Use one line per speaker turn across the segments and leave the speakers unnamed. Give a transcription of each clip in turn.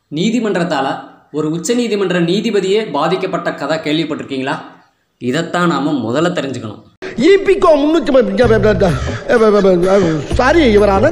நீதிமன்றத்தால் ஒரு உச்சநீதிமன்ற நீதிபதியே பாதிக்கப்பட்ட கதை கேள்விப்பட்டிருக்கீங்களா இதைத்தான் நாம் முதல்ல தெரிஞ்சுக்கணும்
இபிகோ முன்னூற்றி சாரி இவரான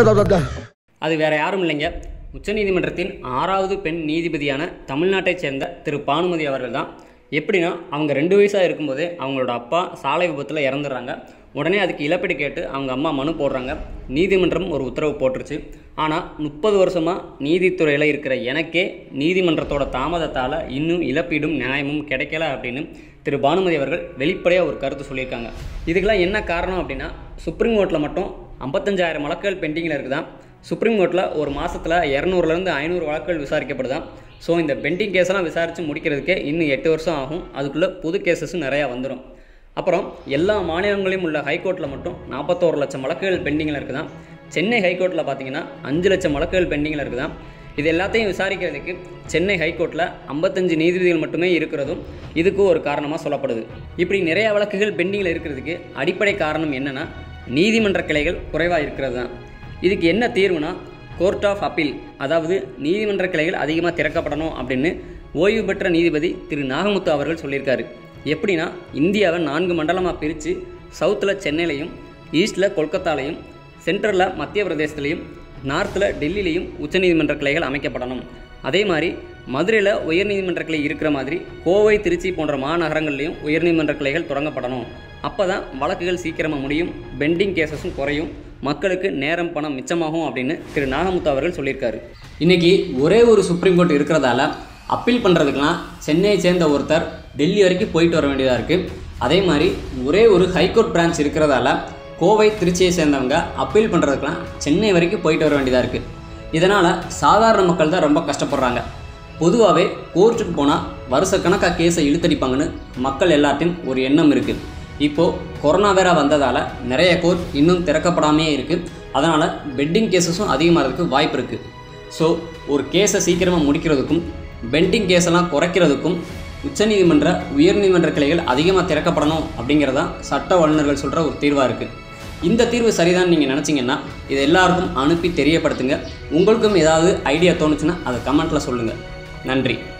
அது வேற யாரும் இல்லைங்க உச்சநீதிமன்றத்தின் ஆறாவது பெண் நீதிபதியான தமிழ்நாட்டைச் சேர்ந்த திரு பானுமதி அவர்கள் தான் எப்படின்னா அவங்க ரெண்டு வயசாக இருக்கும்போதே அவங்களோட அப்பா சாலை விபத்தில் இறந்துடுறாங்க உடனே அதுக்கு இழப்பீடு கேட்டு அவங்க அம்மா மனு போடுறாங்க நீதிமன்றம் ஒரு உத்தரவு போட்டுருச்சு ஆனால் முப்பது வருஷமாக நீதித்துறையில் இருக்கிற எனக்கே நீதிமன்றத்தோட தாமதத்தால் இன்னும் இழப்பீடும் நியாயமும் கிடைக்கல அப்படின்னு திரு பானுமதி அவர்கள் வெளிப்படையாக ஒரு கருத்து சொல்லியிருக்காங்க இதுக்கெல்லாம் என்ன காரணம் அப்படின்னா சுப்ரீம் கோர்ட்டில் மட்டும் ஐம்பத்தஞ்சாயிரம் வழக்குகள் பெண்டிங்கில் இருக்குதான் சுப்ரீம் கோர்ட்டில் ஒரு மாதத்தில் இரநூறுலேருந்து ஐநூறு வழக்குகள் விசாரிக்கப்படுதான் ஸோ இந்த பெண்டிங் கேஸெல்லாம் விசாரித்து முடிக்கிறதுக்கே இன்னும் எட்டு வருஷம் ஆகும் அதுக்குள்ளே புது கேசஸும் நிறையா வந்துடும் அப்புறம் எல்லா மாநிலங்களையும் உள்ள ஹைகோர்ட்டில் மட்டும் நாற்பத்தோரு லட்சம் வழக்குகள் பெண்டிங்கில் இருக்குதான் சென்னை ஹைகோர்ட்டில் பார்த்தீங்கன்னா அஞ்சு லட்சம் வழக்குகள் பெண்டிங்கில் இருக்குதான் இது எல்லாத்தையும் விசாரிக்கிறதுக்கு சென்னை ஹைகோர்ட்டில் ஐம்பத்தஞ்சு நீதிபதிகள் மட்டுமே இருக்கிறதும் இதுக்கு ஒரு காரணமாக சொல்லப்படுது இப்படி நிறைய வழக்குகள் பெண்டிங்கில் இருக்கிறதுக்கு அடிப்படை காரணம் என்னென்னா நீதிமன்ற கிளைகள் குறைவாக இருக்கிறது தான் இதுக்கு என்ன தீர்வுனா கோர்ட் ஆஃப் அப்பீல் அதாவது நீதிமன்ற கிளைகள் அதிகமாக திறக்கப்படணும் அப்படின்னு ஓய்வு பெற்ற நீதிபதி திரு நாகமுத்து அவர்கள் சொல்லியிருக்காரு எப்படின்னா இந்தியாவை நான்கு மண்டலமாக பிரித்து சவுத்தில் சென்னையிலையும் ஈஸ்டில் கொல்கத்தாலையும் சென்ட்ரலில் மத்திய பிரதேசத்துலையும் நார்த்தில் டெல்லியிலையும் உச்சநீதிமன்ற கிளைகள் அமைக்கப்படணும் அதே மாதிரி மதுரையில் உயர்நீதிமன்ற கிளை இருக்கிற மாதிரி கோவை திருச்சி போன்ற மாநகரங்கள்லையும் உயர்நீதிமன்ற கிளைகள் தொடங்கப்படணும் அப்போ தான் வழக்குகள் சீக்கிரமாக முடியும் பெண்டிங் கேசஸும் குறையும் மக்களுக்கு நேரம் பணம் மிச்சமாகும் அப்படின்னு திரு நாகமுத்து அவர்கள் சொல்லியிருக்காரு இன்னைக்கு ஒரே ஒரு சுப்ரீம் கோர்ட் இருக்கிறதால அப்பீல் பண்ணுறதுக்கெலாம் சென்னையை சேர்ந்த ஒருத்தர் டெல்லி வரைக்கும் போயிட்டு வர வேண்டியதாக இருக்குது அதே மாதிரி ஒரே ஒரு ஹைகோர்ட் பிரான்ச் இருக்கிறதால கோவை திருச்சியை சேர்ந்தவங்க அப்பீல் பண்ணுறதுக்கெலாம் சென்னை வரைக்கும் போயிட்டு வர வேண்டியதாக இருக்குது இதனால் சாதாரண மக்கள் தான் ரொம்ப கஷ்டப்படுறாங்க பொதுவாகவே கோர்ட்டுக்கு போனால் வருஷக்கணக்காக கேஸை இழுத்தடிப்பாங்கன்னு மக்கள் எல்லாத்தையும் ஒரு எண்ணம் இருக்குது இப்போது கொரோனா வேற வந்ததால் நிறைய கோர்ட் இன்னும் திறக்கப்படாமே இருக்குது அதனால் பெட்டிங் கேசஸும் அதிகமாகிறதுக்கு வாய்ப்பு இருக்குது ஸோ ஒரு கேஸை சீக்கிரமாக முடிக்கிறதுக்கும் பெண்டிங் கேஸெல்லாம் குறைக்கிறதுக்கும் உச்சநீதிமன்ற உயர்நீதிமன்ற கிளைகள் அதிகமாக திறக்கப்படணும் அப்படிங்கிறதான் சட்ட வல்லுநர்கள் சொல்கிற ஒரு தீர்வாக இருக்குது இந்த தீர்வு சரிதான் நீங்கள் நினச்சிங்கன்னா இதை எல்லாருக்கும் அனுப்பி தெரியப்படுத்துங்க உங்களுக்கும் ஏதாவது ஐடியா தோணுச்சுன்னா அதை கமெண்ட்டில் சொல்லுங்கள் நன்றி